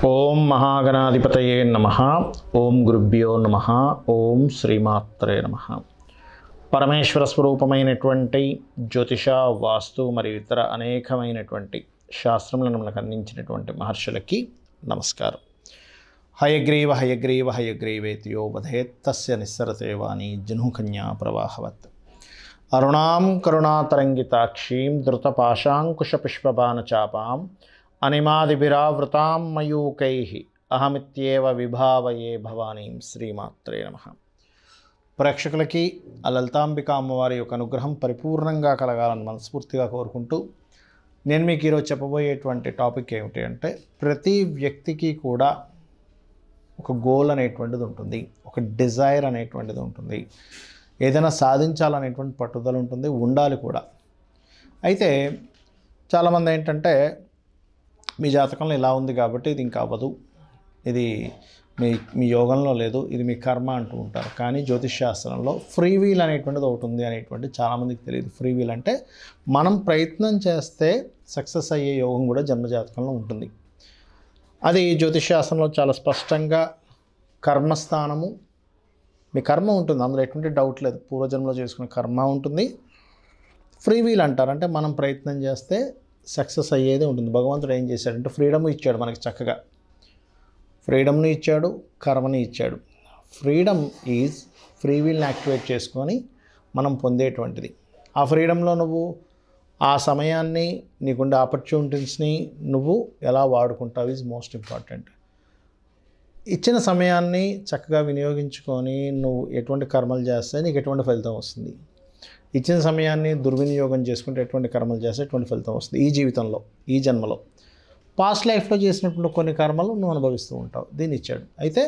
ఓం మహాగణాధిపతయే నమ ఓం గురుభ్యో నమ ఓం శ్రీమాత్రే నమ పరమేశ్వర స్వరూపమైనటువంటి జ్యోతిష వాస్తు మరియు ఇతర అనేకమైనటువంటి శాస్త్రములను మనకు అందించినటువంటి మహర్షులకి నమస్కారం హయగ్రీవ హయగ్రీవ హయగ్రీవేతియో వధేత్తస్య నిస్సరసేవాణి జనుకన్యా ప్రవాహవత్ అరుణాం కరుణాతరంగితాక్షీం ధృతపాశాంకుశపుష్పబాణచాపాం అనిమాదిభిరావృతాం మయూకై అహమిత్యేవ విభావయే భవానీం శ్రీమాత్రే నమ ప్రేక్షకులకి ఆ లలితాంబిక అమ్మవారి యొక్క అనుగ్రహం పరిపూర్ణంగా కలగాలని మనస్ఫూర్తిగా కోరుకుంటూ నేను మీకు ఈరోజు చెప్పబోయేటువంటి టాపిక్ ఏమిటి అంటే ప్రతి వ్యక్తికి కూడా ఒక గోల్ అనేటువంటిది ఉంటుంది ఒక డిజైర్ అనేటువంటిది ఉంటుంది ఏదైనా సాధించాలనేటువంటి పట్టుదల ఉంటుంది ఉండాలి కూడా అయితే చాలామంది ఏంటంటే మీ జాతకంలో ఇలా ఉంది కాబట్టి ఇది ఇంకా అవ్వదు ఇది మీ మీ యోగంలో లేదు ఇది మీ కర్మ అంటూ ఉంటారు కానీ జ్యోతిష్ శాస్త్రంలో ఫ్రీ వీల్ అనేటువంటిది ఒకటి ఉంది అనేటువంటి చాలామందికి తెలియదు ఫ్రీ వీల్ అంటే మనం ప్రయత్నం చేస్తే సక్సెస్ అయ్యే యోగం కూడా జన్మజాతకంలో ఉంటుంది అది జ్యోతిష్ శాస్త్రంలో చాలా స్పష్టంగా కర్మస్థానము మీ కర్మ ఉంటుంది అందులో ఎటువంటి డౌట్ లేదు పూర్వజన్మలో చేసుకునే కర్మ ఉంటుంది ఫ్రీ వీల్ అంటారు అంటే మనం ప్రయత్నం చేస్తే సక్సెస్ అయ్యేది ఉంటుంది భగవంతుడు ఏం చేశాడంటే ఫ్రీడమ్ ఇచ్చాడు మనకి చక్కగా ఫ్రీడమ్ని ఇచ్చాడు కర్మని ఇచ్చాడు ఫ్రీడమ్ ఈజ్ ఫ్రీ వీల్ని యాక్టివేట్ చేసుకొని మనం పొందేటువంటిది ఆ ఫ్రీడంలో నువ్వు ఆ సమయాన్ని నీకుండే ఆపర్చునిటీస్ని నువ్వు ఎలా వాడుకుంటావు ఈజ్ మోస్ట్ ఇంపార్టెంట్ ఇచ్చిన సమయాన్ని చక్కగా వినియోగించుకొని నువ్వు ఎటువంటి కర్మలు చేస్తే నీకు ఎటువంటి ఫలితం వస్తుంది ఇచ్చిన సమయాన్ని దుర్వినియోగం చేసుకుంటే ఎటువంటి కర్మలు చేస్తే ఎటువంటి ఫలితం వస్తుంది ఈ జీవితంలో ఈ జన్మలో పాస్ట్ లైఫ్లో చేసినటువంటి కొన్ని కర్మలు నువ్వు అనుభవిస్తూ ఉంటావు దీన్ని ఇచ్చాడు అయితే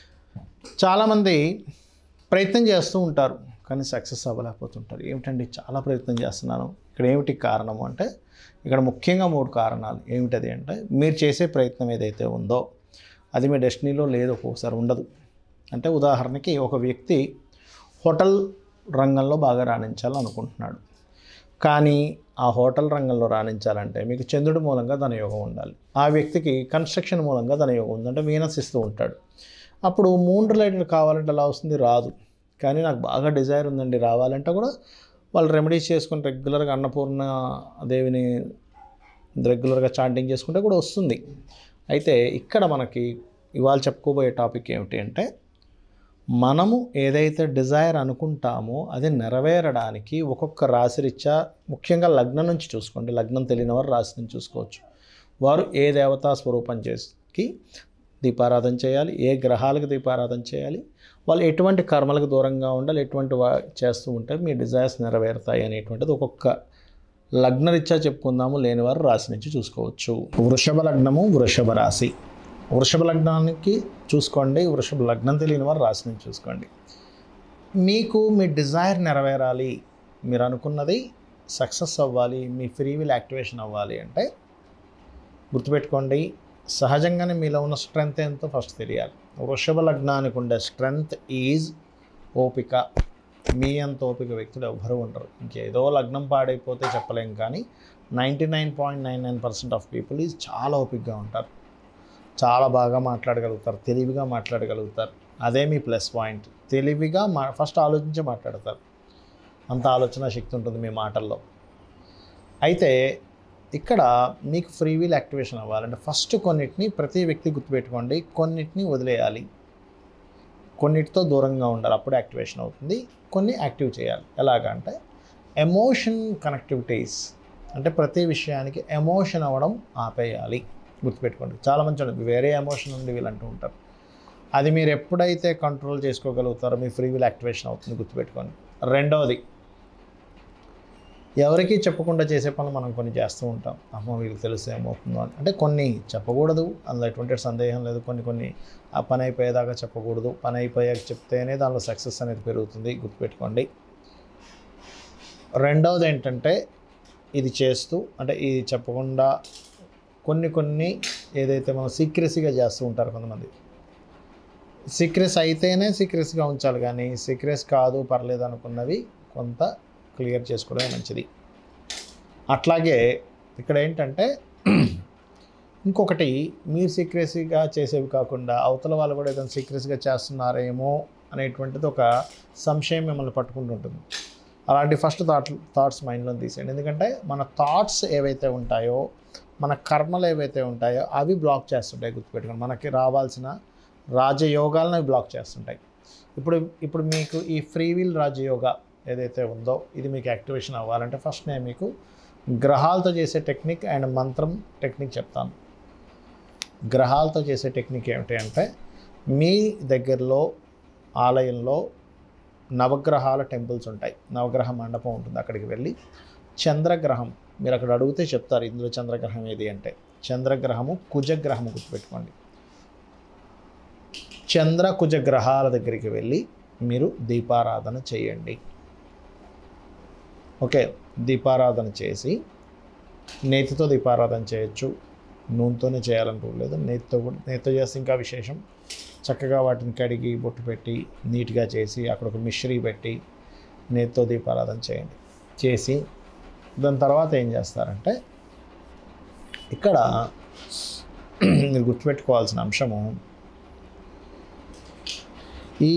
చాలామంది ప్రయత్నం చేస్తూ ఉంటారు కానీ సక్సెస్ అవ్వలేకపోతుంటారు ఏమిటండి చాలా ప్రయత్నం చేస్తున్నాను ఇక్కడ ఏమిటి కారణము అంటే ఇక్కడ ముఖ్యంగా మూడు కారణాలు ఏమిటది అంటే మీరు చేసే ప్రయత్నం ఏదైతే ఉందో అది మీ డెస్టినీలో లేదు ఒక్కొక్కసారి ఉండదు అంటే ఉదాహరణకి ఒక వ్యక్తి హోటల్ రంగంలో బాగా రాణించాలనుకుంటున్నాడు కానీ ఆ హోటల్ రంగంలో రాణించాలంటే మీకు చంద్రుడి మూలంగా ధనయోగం ఉండాలి ఆ వ్యక్తికి కన్స్ట్రక్షన్ మూలంగా ధనయోగం ఉంది అంటే వీనస్ ఇస్తూ ఉంటాడు అప్పుడు మూన్ రిలేటెడ్ కావాలంటే అలా వస్తుంది రాదు కానీ నాకు బాగా డిజైర్ ఉందండి రావాలంటే కూడా వాళ్ళు రెమెడీస్ చేసుకుని రెగ్యులర్గా అన్నపూర్ణ దేవిని రెగ్యులర్గా చాంటింగ్ చేసుకుంటే కూడా వస్తుంది అయితే ఇక్కడ మనకి ఇవాళ చెప్పుకోబోయే టాపిక్ ఏమిటి అంటే మనము ఏదైతే డిజైర్ అనుకుంటామో అది నెరవేరడానికి ఒక్కొక్క రాశిరీత్యా ముఖ్యంగా లగ్నం నుంచి చూసుకోండి లగ్నం తెలియని వారు రాశి నుంచి చూసుకోవచ్చు వారు ఏ దేవతా స్వరూపం చేసి దీపారాధన చేయాలి ఏ గ్రహాలకు దీపారాధన చేయాలి వాళ్ళు ఎటువంటి కర్మలకు దూరంగా ఉండాలి ఎటువంటి వా చేస్తూ ఉంటే మీ డిజైర్స్ నెరవేరుతాయి అనేటువంటిది ఒక్కొక్క లగ్నరీత్యా చెప్పుకుందాము లేని వారు రాశి నుంచి చూసుకోవచ్చు వృషభ లగ్నము వృషభ రాశి వృషభ లగ్నానికి చూసుకోండి వృషభ లగ్నం తెలియని వారు రాశి నుంచి చూసుకోండి మీకు మీ డిజైర్ నెరవేరాలి మీరు అనుకున్నది సక్సెస్ అవ్వాలి మీ ఫ్రీ విల్ యాక్టివేషన్ అవ్వాలి అంటే గుర్తుపెట్టుకోండి సహజంగానే మీలో ఉన్న స్ట్రెంగ్త్ ఎంతో ఫస్ట్ తెలియాలి వృషభ లగ్నానికి ఉండే స్ట్రెంగ్త్ ఈజ్ ఓపిక మీ అంత ఓపిక వ్యక్తులు ఎవ్వరూ ఉండరు ఇంకేదో లగ్నం పాడైపోతే చెప్పలేం కానీ ninety nine point nine nine percent of people is చాలా ఓపికగా ఉంటారు చాలా బాగా మాట్లాడగలుగుతారు తెలివిగా మాట్లాడగలుగుతారు అదే మీ ప్లస్ పాయింట్ తెలివిగా మా ఫస్ట్ ఆలోచించి మాట్లాడతారు అంత ఆలోచన శక్తి ఉంటుంది మీ మాటల్లో అయితే ఇక్కడ మీకు ఫ్రీ వీల్ యాక్టివేషన్ అవ్వాలంటే ఫస్ట్ కొన్నిటిని ప్రతి వ్యక్తి గుర్తుపెట్టుకోండి కొన్నిటిని వదిలేయాలి కొన్నిటితో దూరంగా ఉండాలి అప్పుడు యాక్టివేషన్ అవుతుంది కొన్ని యాక్టివ్ చేయాలి ఎలాగంటే ఎమోషన్ కనెక్టివిటీస్ అంటే ప్రతి విషయానికి ఎమోషన్ అవ్వడం ఆపేయాలి గుర్తుపెట్టుకోండి చాలా మంచి ఉంటుంది వేరే ఎమోషన్ ఉంది వీళ్ళు అంటూ ఉంటారు అది మీరు ఎప్పుడైతే కంట్రోల్ చేసుకోగలుగుతారో మీ ఫ్రీ విల్ యాక్టివేషన్ అవుతుంది గుర్తుపెట్టుకోండి రెండవది ఎవరికి చెప్పకుండా చేసే పనులు మనం కొన్ని చేస్తూ ఉంటాం అమ్మ వీళ్ళకి తెలుసు ఏమవుతుందో అని అంటే కొన్ని చెప్పకూడదు అందులో ఎటువంటి సందేహం లేదు కొన్ని కొన్ని ఆ పని అయిపోయేదాకా చెప్పకూడదు పని అయిపోయాక చెప్తేనే దానిలో సక్సెస్ అనేది పెరుగుతుంది గుర్తుపెట్టుకోండి రెండవది ఏంటంటే ఇది చేస్తూ అంటే ఇది చెప్పకుండా కొన్ని కొన్ని ఏదైతే మనం సీక్రెసీగా చేస్తూ ఉంటారు కొంతమంది సీక్రెస్ అయితేనే సీక్రెస్గా ఉంచాలి కానీ సీక్రెస్ కాదు పర్లేదు అనుకున్నవి కొంత క్లియర్ చేసుకోవడమే మంచిది అట్లాగే ఇక్కడ ఏంటంటే ఇంకొకటి మీరు సీక్రెసీగా చేసేవి కాకుండా అవతల వాళ్ళు కూడా ఏదైనా సీక్రెసీగా చేస్తున్నారేమో అనేటువంటిది ఒక సంశయం మిమ్మల్ని పట్టుకుంటుంటుంది అలాంటి ఫస్ట్ థాట్ థాట్స్ మైండ్లో తీసేయండి ఎందుకంటే మన థాట్స్ ఏవైతే ఉంటాయో మన కర్మలు ఏవైతే ఉంటాయో అవి బ్లాక్ చేస్తుంటాయి గుర్తుపెట్టుకోండి మనకి రావాల్సిన రాజయోగాలను అవి బ్లాక్ చేస్తుంటాయి ఇప్పుడు ఇప్పుడు మీకు ఈ ఫ్రీ విల్ రాజయోగ ఏదైతే ఉందో ఇది మీకు యాక్టివేషన్ అవ్వాలంటే ఫస్ట్ నేను మీకు గ్రహాలతో చేసే టెక్నిక్ అండ్ మంత్రం టెక్నిక్ చెప్తాను గ్రహాలతో చేసే టెక్నిక్ ఏమిటి అంటే మీ దగ్గరలో ఆలయంలో నవగ్రహాల టెంపుల్స్ ఉంటాయి నవగ్రహ మండపం ఉంటుంది అక్కడికి వెళ్ళి చంద్రగ్రహం మీరు అక్కడ అడిగితే చెప్తారు ఇందులో చంద్రగ్రహం ఏది అంటే చంద్రగ్రహము కుజగ్రహము గుర్తుపెట్టుకోండి చంద్ర కుజ గ్రహాల దగ్గరికి వెళ్ళి మీరు దీపారాధన చేయండి ఓకే దీపారాధన చేసి నేతితో దీపారాధన చేయొచ్చు నూనెతోనే చేయాలని రూల్ లేదు నేతితో కూడా నేతితో చేస్తే ఇంకా విశేషం చక్కగా వాటిని కడిగి బొట్టు పెట్టి నీట్గా చేసి అక్కడ ఒక మిశ్రీ పెట్టి నేతితో దీపారాధన చేయండి చేసి దాని తర్వాత ఏం చేస్తారంటే ఇక్కడ మీరు గుర్తుపెట్టుకోవాల్సిన అంశము ఈ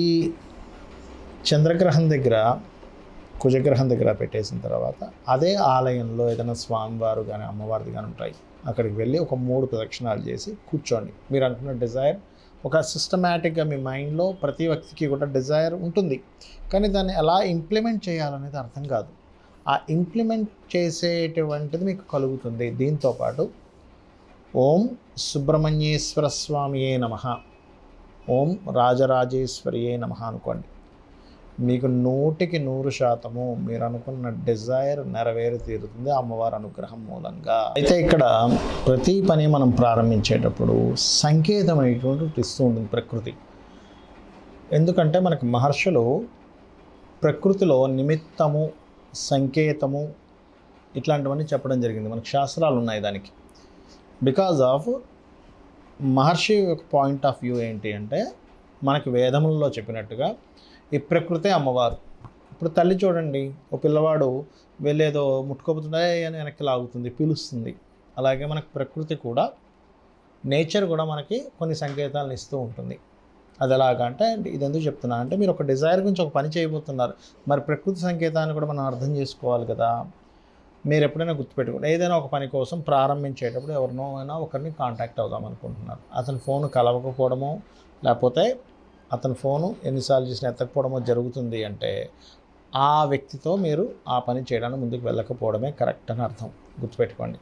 చంద్రగ్రహం దగ్గర కుజగ్రహం దగ్గర పెట్టేసిన తర్వాత అదే ఆలయంలో ఏదైనా స్వామివారు కానీ అమ్మవారిది కానీ ఉంటాయి అక్కడికి వెళ్ళి ఒక మూడు ప్రదక్షిణాలు చేసి కూర్చోండి మీరు అనుకున్న డిజైర్ ఒక సిస్టమేటిక్గా మీ మైండ్లో ప్రతి వ్యక్తికి కూడా డిజైర్ ఉంటుంది కానీ దాన్ని ఎలా ఇంప్లిమెంట్ చేయాలనేది అర్థం కాదు ఆ ఇంప్లిమెంట్ చేసేటువంటిది మీకు కలుగుతుంది దీంతోపాటు ఓం సుబ్రహ్మణ్యేశ్వర స్వామియే నమ ఓం రాజరాజేశ్వరియే నమ అనుకోండి మీకు నూటికి నూరు శాతము మీరు అనుకున్న డిజైర్ నెరవేరి తీరుతుంది అమ్మవారి అనుగ్రహం మూలంగా అయితే ఇక్కడ ప్రతి పని మనం ప్రారంభించేటప్పుడు సంకేతమైనటువంటి ఇస్తూ ఉంటుంది ప్రకృతి ఎందుకంటే మనకు మహర్షులు ప్రకృతిలో నిమిత్తము సంకేతము ఇట్లాంటివన్నీ చెప్పడం జరిగింది మనకు శాస్త్రాలు ఉన్నాయి దానికి బికాజ్ ఆఫ్ మహర్షి యొక్క పాయింట్ ఆఫ్ వ్యూ ఏంటి అంటే మనకి వేదములలో చెప్పినట్టుగా ఈ ప్రకృతే అమ్మవారు ఇప్పుడు తల్లి చూడండి ఓ పిల్లవాడు వెళ్ళేదో ముట్టుకోపోతుండే అని వెనక్కి లాగుతుంది పిలుస్తుంది అలాగే మనకు ప్రకృతి కూడా నేచర్ కూడా మనకి కొన్ని సంకేతాలను ఇస్తూ ఉంటుంది అది ఎలాగా అంటే ఇది ఎందుకు చెప్తున్నా అంటే మీరు ఒక డిజైర్ గురించి ఒక పని చేయబోతున్నారు మరి ప్రకృతి సంకేతాన్ని కూడా మనం అర్థం చేసుకోవాలి కదా మీరు ఎప్పుడైనా గుర్తుపెట్టుకోండి ఏదైనా ఒక పని కోసం ప్రారంభించేటప్పుడు ఎవరినో అయినా ఒకరిని కాంటాక్ట్ అవుదాం అనుకుంటున్నారు అతని ఫోన్ కలవకపోవడమో లేకపోతే అతని ఫోను ఎన్నిసార్లు చేసినా ఎత్తకపోవడమో జరుగుతుంది అంటే ఆ వ్యక్తితో మీరు ఆ పని చేయడానికి ముందుకు వెళ్ళకపోవడమే కరెక్ట్ అని అర్థం గుర్తుపెట్టుకోండి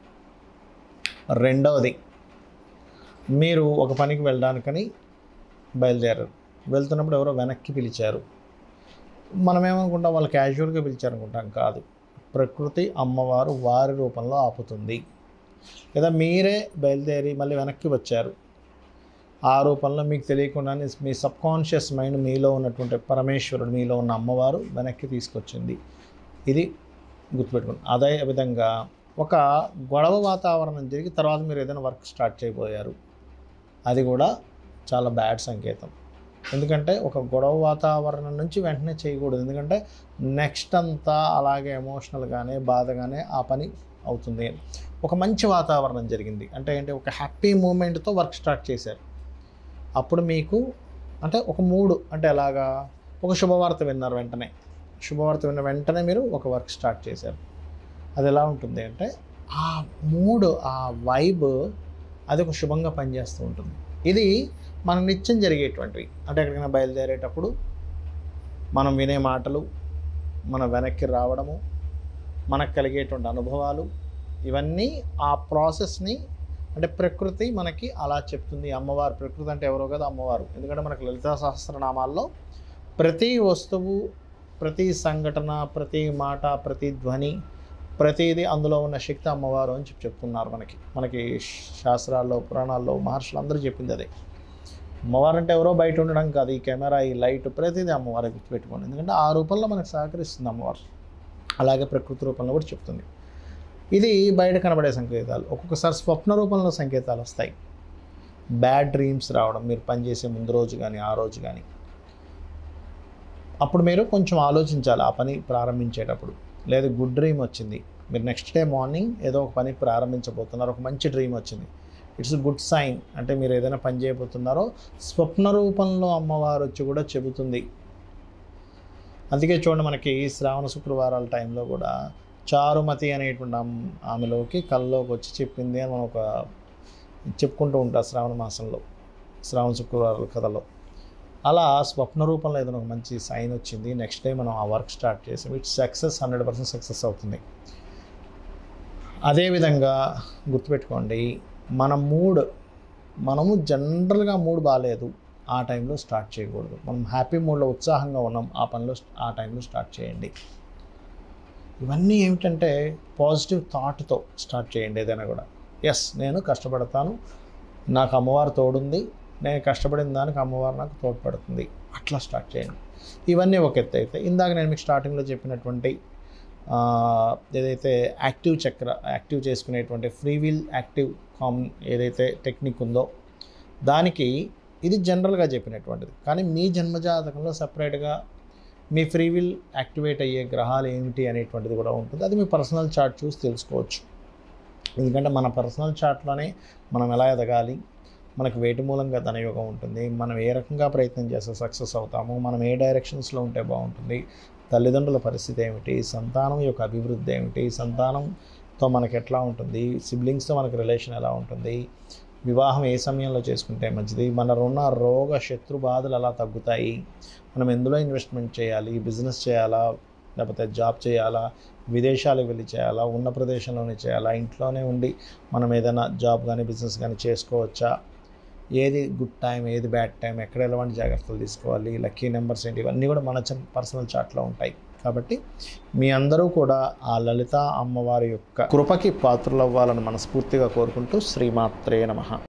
రెండవది మీరు ఒక పనికి వెళ్ళడానికని బయలుదేరారు వెళ్తున్నప్పుడు ఎవరో వెనక్కి పిలిచారు మనం ఏమనుకుంటాం వాళ్ళు క్యాజువల్గా పిలిచారు అనుకుంటాం కాదు ప్రకృతి అమ్మవారు వారి రూపంలో ఆపుతుంది లేదా మీరే బయలుదేరి మళ్ళీ వెనక్కి వచ్చారు ఆ రూపంలో మీకు తెలియకుండానే మీ సబ్కాన్షియస్ మైండ్ మీలో ఉన్నటువంటి పరమేశ్వరుడు మీలో ఉన్న అమ్మవారు వెనక్కి తీసుకొచ్చింది ఇది గుర్తుపెట్టుకోండి అదే విధంగా ఒక గొడవ వాతావరణం జరిగి తర్వాత మీరు ఏదైనా వర్క్ స్టార్ట్ చేయబోయారు అది కూడా చాలా బ్యాడ్ సంకేతం ఎందుకంటే ఒక గొడవ వాతావరణం నుంచి వెంటనే చేయకూడదు ఎందుకంటే నెక్స్ట్ అంతా అలాగే ఎమోషనల్గానే బాధగానే ఆ పని అవుతుంది ఒక మంచి వాతావరణం జరిగింది అంటే ఏంటి ఒక హ్యాపీ మూమెంట్తో వర్క్ స్టార్ట్ చేశారు అప్పుడు మీకు అంటే ఒక మూడు అంటే ఎలాగా ఒక శుభవార్త విన్నారు వెంటనే శుభవార్త విన్న వెంటనే మీరు ఒక వర్క్ స్టార్ట్ చేశారు అది ఎలా ఉంటుంది అంటే ఆ మూడు ఆ వైబ్ అది ఒక శుభంగా పనిచేస్తూ ఉంటుంది ఇది మన నిత్యం జరిగేటువంటివి అంటే ఎక్కడికైనా బయలుదేరేటప్పుడు మనం వినే మాటలు మన వెనక్కి రావడము మనకు కలిగేటువంటి అనుభవాలు ఇవన్నీ ఆ ప్రాసెస్ని అంటే ప్రకృతి మనకి అలా చెప్తుంది అమ్మవారు ప్రకృతి అంటే ఎవరో కదా అమ్మవారు ఎందుకంటే మనకు లలితా సహస్రనామాల్లో ప్రతి వస్తువు ప్రతి సంఘటన ప్రతి మాట ప్రతి ధ్వని ప్రతిదీ అందులో ఉన్న శక్తి అమ్మవారు అని చెప్పి చెప్తున్నారు మనకి మనకి శాస్త్రాల్లో పురాణాల్లో మహర్షులు అందరూ చెప్పింది అదే అమ్మవారు అంటే ఎవరో బయట ఉండడం కాదు ఈ కెమెరా ఈ లైట్ ప్రతిదీ అమ్మవారే గుర్తుపెట్టుకోండి ఎందుకంటే ఆ రూపంలో మనకు సహకరిస్తుంది అమ్మవారు అలాగే ప్రకృతి రూపంలో కూడా చెప్తుంది ఇది బయట కనబడే సంకేతాలు ఒక్కొక్కసారి స్వప్న రూపంలో సంకేతాలు వస్తాయి బ్యాడ్ డ్రీమ్స్ రావడం మీరు పనిచేసే ముందు రోజు కానీ ఆ రోజు కానీ అప్పుడు మీరు కొంచెం ఆలోచించాలి ఆ పని ప్రారంభించేటప్పుడు లేదా గుడ్ డ్రీమ్ వచ్చింది మీరు నెక్స్ట్ డే మార్నింగ్ ఏదో ఒక పని ప్రారంభించబోతున్నారు ఒక మంచి డ్రీమ్ వచ్చింది ఇట్స్ గుడ్ సైన్ అంటే మీరు ఏదైనా పని చేయబోతున్నారో స్వప్న రూపంలో అమ్మవారు వచ్చి కూడా చెబుతుంది అందుకే చూడండి మనకి శ్రావణ శుక్రవారాల టైంలో కూడా చారుమతి అనేటువంటి ఆమ్- ఆమెలోకి కల్లోకి వచ్చి చెప్పింది అని మనం ఒక చెప్పుకుంటూ ఉంటాం శ్రావణ మాసంలో శ్రావణ శుక్రవారాల కథలో అలా స్వప్న రూపంలో ఏదైనా ఒక మంచి సైన్ వచ్చింది నెక్స్ట్ డే మనం ఆ వర్క్ స్టార్ట్ చేసాం it's success hundred percent success అవుతుంది అదేవిధంగా గుర్తుపెట్టుకోండి మన మూడ్ మనము జనరల్గా మూడ్ బాగాలేదు ఆ టైంలో స్టార్ట్ చేయకూడదు మనం హ్యాపీ మూడ్లో ఉత్సాహంగా ఉన్నాం ఆ పనిలో ఆ టైంలో స్టార్ట్ చేయండి ఇవన్నీ ఏమిటంటే పాజిటివ్ థాట్తో స్టార్ట్ చేయండి ఏదైనా కూడా ఎస్ నేను కష్టపడతాను నాకు అమ్మవారు తోడుంది నేను కష్టపడిన దానికి అమ్మవారు నాకు తోడ్పడుతుంది అట్లా స్టార్ట్ చేయండి ఇవన్నీ ఒక ఎత్తు అయితే ఇందాక నేను మీకు స్టార్టింగ్లో చెప్పినటువంటి ఆ, ఏదైతే యాక్టివ్ చక్ర యాక్టివ్ చేసుకునేటువంటి ఫ్రీ విల్ యాక్టివ్ కామ్ ఏదైతే టెక్నిక్ ఉందో దానికి ఇది జనరల్గా చెప్పినటువంటిది కానీ మీ జన్మజాతకంలో సపరేట్గా మీ ఫ్రీ విల్ యాక్టివేట్ అయ్యే గ్రహాలు ఏమిటి అనేటువంటిది కూడా ఉంటుంది అది మీ పర్సనల్ చార్ట్ చూసి తెలుసుకోవచ్చు ఎందుకంటే మన పర్సనల్ చార్ట్లోనే మనం ఎలా ఎదగాలి మనకు వేటి మూలంగా ధనయోగం ఉంటుంది మనం ఏ రకంగా ప్రయత్నం చేస్తే సక్సెస్ అవుతాము మనం ఏ డైరెక్షన్స్లో ఉంటే బాగుంటుంది తల్లిదండ్రుల పరిస్థితి ఏమిటి సంతానం యొక్క అభివృద్ధి ఏమిటి సంతానంతో మనకి ఎట్లా ఉంటుంది సిబ్లింగ్స్తో మనకి రిలేషన్ ఎలా ఉంటుంది వివాహం ఏ సమయంలో చేసుకుంటే మంచిది మన రుణ రోగ శత్రు బాధలు ఎలా తగ్గుతాయి మనం ఎందులో ఇన్వెస్ట్మెంట్ చేయాలి బిజినెస్ చేయాలా లేకపోతే జాబ్ చేయాలా విదేశాలకు వెళ్ళి చేయాలా ఉన్న ప్రదేశంలోనే చేయాలా ఇంట్లోనే ఉండి మనం ఏదైనా జాబ్ కానీ బిజినెస్ కానీ చేసుకోవచ్చా ఏది గుడ్ టైం ఏది బ్యాడ్ టైం ఎక్కడ ఎలాంటి జాగ్రత్తలు తీసుకోవాలి లక్కీ నెంబర్స్ ఏంటి ఇవన్నీ కూడా మన పర్సనల్ చార్ట్లో ఉంటాయి కాబట్టి మీ అందరూ కూడా ఆ లలిత అమ్మవారి యొక్క కృపకి పాత్రలు అవ్వాలని మనస్ఫూర్తిగా కోరుకుంటూ శ్రీమాత్రే నమః